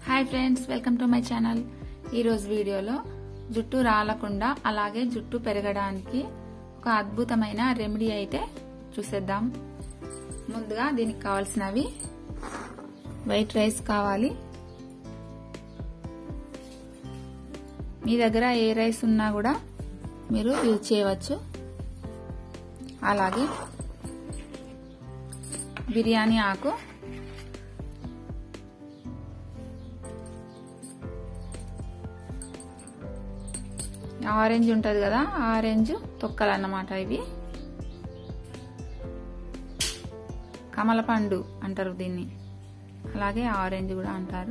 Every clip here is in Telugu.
hi friends welcome to my channel ఈరోజు వీడియోలో జుట్టు రాలకుండా అలాగే జుట్టు పెరగడానికి ఒక అద్భుతమైన రెమెడీ అయితే చూసేద్దాం ముందుగా దీనికి కావాల్సినవి వైట్ రైస్ కావాలి మీ దగ్గర ఏ రైస్ ఉన్నా కూడా మీరు యూజ్ చేయవచ్చు అలాగే బిర్యానీ ఆకు ఆరెంజ్ ఉంటుంది కదా ఆరెంజ్ తొక్కలు అన్నమాట ఇవి కమలపండు అంటారు దీన్ని అలాగే ఆరెంజ్ కూడా అంటారు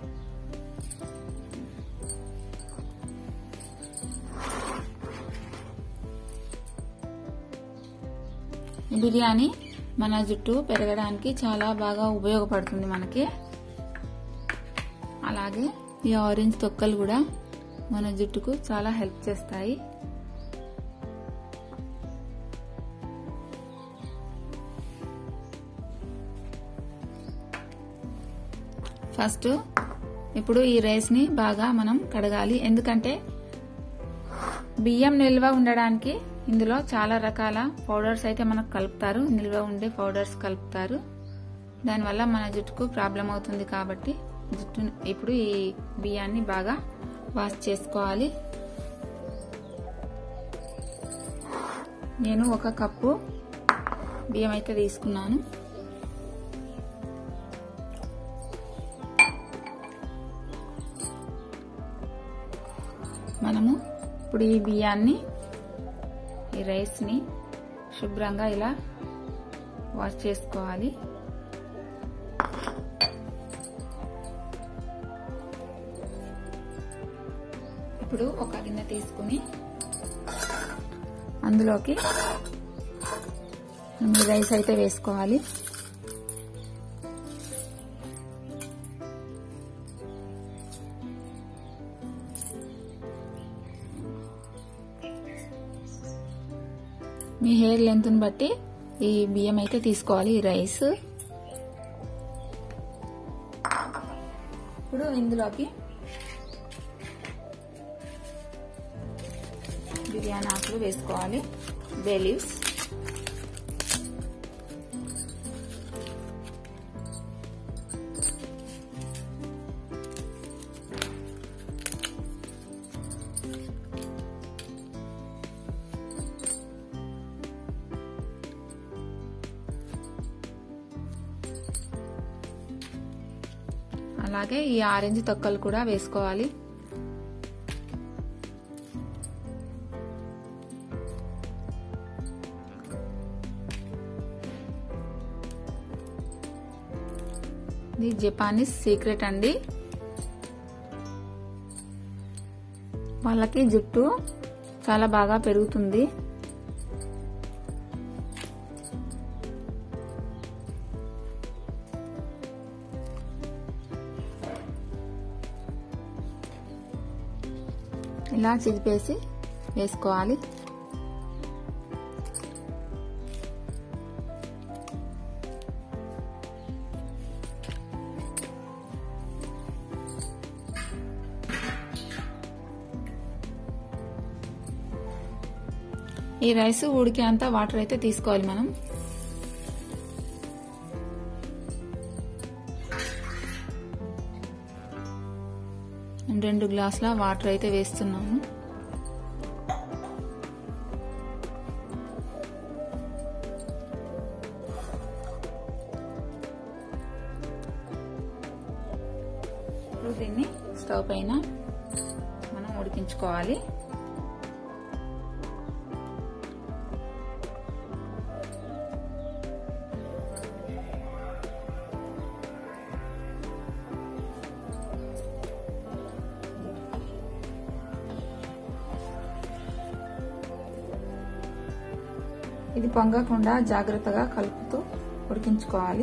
బిర్యానీ మన జుట్టు పెరగడానికి చాలా బాగా ఉపయోగపడుతుంది మనకి అలాగే ఈ ఆరెంజ్ తొక్కలు కూడా మన జుట్టుకు చాలా హెల్ప్ చేస్తాయి ఫస్ట్ ఇప్పుడు ఈ రైస్ని బాగా మనం కడగాలి ఎందుకంటే బియ్యం నిల్వ ఉండడానికి ఇందులో చాలా రకాల పౌడర్స్ అయితే మనకు కలుపుతారు నిల్వ ఉండే పౌడర్స్ కలుపుతారు దానివల్ల మన జుట్టుకు ప్రాబ్లం అవుతుంది కాబట్టి జుట్టు ఇప్పుడు ఈ బియ్యాన్ని బాగా వాష్ చేసుకోవాలి నేను ఒక కప్పు బియ్యం అయితే తీసుకున్నాను మనము ఇప్పుడు ఈ బియ్యాన్ని ఈ రైస్ని శుభ్రంగా ఇలా వాష్ చేసుకోవాలి ఇప్పుడు ఒక గిన్నె తీసుకుని అందులోకి రైస్ అయితే వేసుకోవాలి మీ హెయిర్ లెంత్ని బట్టి ఈ బియ్యం అయితే తీసుకోవాలి ఈ రైస్ ఇప్పుడు ఇందులోకి బిర్యానీ ఆకులు వేసుకోవాలి బే లీవ్స్ అలాగే ఈ ఆరెంజ్ తొక్కలు కూడా వేసుకోవాలి ఇది జపానీస్ సీక్రెట్ అండి వాళ్ళకి జుట్టు చాలా బాగా పెరుగుతుంది ఇలా చిదిపేసి వేసుకోవాలి ఈ రైస్ ఉడికేంత వాటర్ అయితే తీసుకోవాలి మనం రెండు గ్లాసుల వాటర్ అయితే వేస్తున్నాను ఇప్పుడు దీన్ని స్టవ్ పైన మనం ఉడికించుకోవాలి ఇది పొంగకుండా జాగ్రత్తగా కలుపుతూ ఉడికించుకోవాలి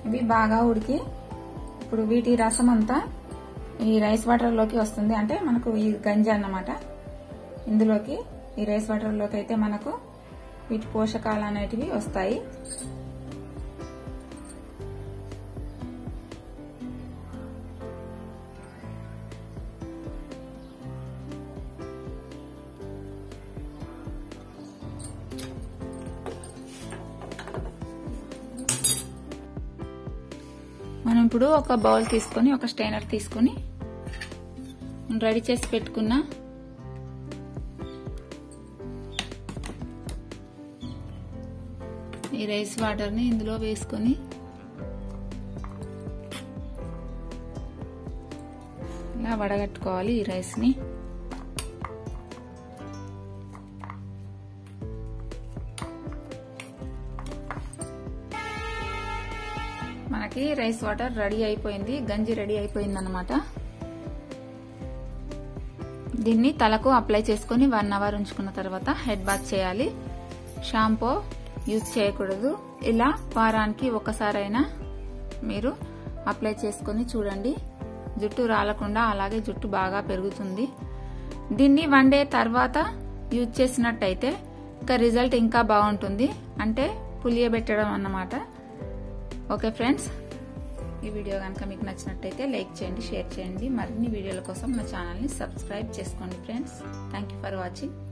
ఇవి బాగా ఉడికి ఇప్పుడు వీటి రసం అంతా ఈ రైస్ వాటర్లోకి వస్తుంది అంటే మనకు ఈ గంజి అన్నమాట ఇందులోకి ఈ రైస్ వాటర్లోకి అయితే మనకు వీటి పోషకాలు అనేటివి వస్తాయి మనం ఇప్పుడు ఒక బౌల్ తీసుకొని ఒక స్టైనర్ తీసుకొని రెడీ చేసి పెట్టుకున్న ఈ రైస్ వాటర్ని ఇందులో వేసుకొని ఇలా వడగట్టుకోవాలి ఈ రైస్ని మనకి రైస్ వాటర్ రెడీ అయిపోయింది గంజి రెడీ అయిపోయింది అనమాట దీన్ని తలకు అప్లై చేసుకుని వన్ అవర్ ఉంచుకున్న తర్వాత హెడ్ బాత్ చేయాలి షాంపూ యూజ్ చేయకూడదు ఇలా వారానికి ఒకసారైనా మీరు అప్లై చేసుకొని చూడండి జుట్టు రాలకుండా అలాగే జుట్టు బాగా పెరుగుతుంది దీన్ని వన్ డే తర్వాత యూజ్ చేసినట్టయితే ఇంకా రిజల్ట్ ఇంకా బాగుంటుంది అంటే పులియబెట్టడం అన్నమాట ఓకే ఫ్రెండ్స్ ఈ వీడియో కనుక మీకు నచ్చినట్టయితే లైక్ చేయండి షేర్ చేయండి మరిన్ని వీడియోల కోసం నా ఛానల్ని సబ్స్క్రైబ్ చేసుకోండి ఫ్రెండ్స్ థ్యాంక్ ఫర్ వాచింగ్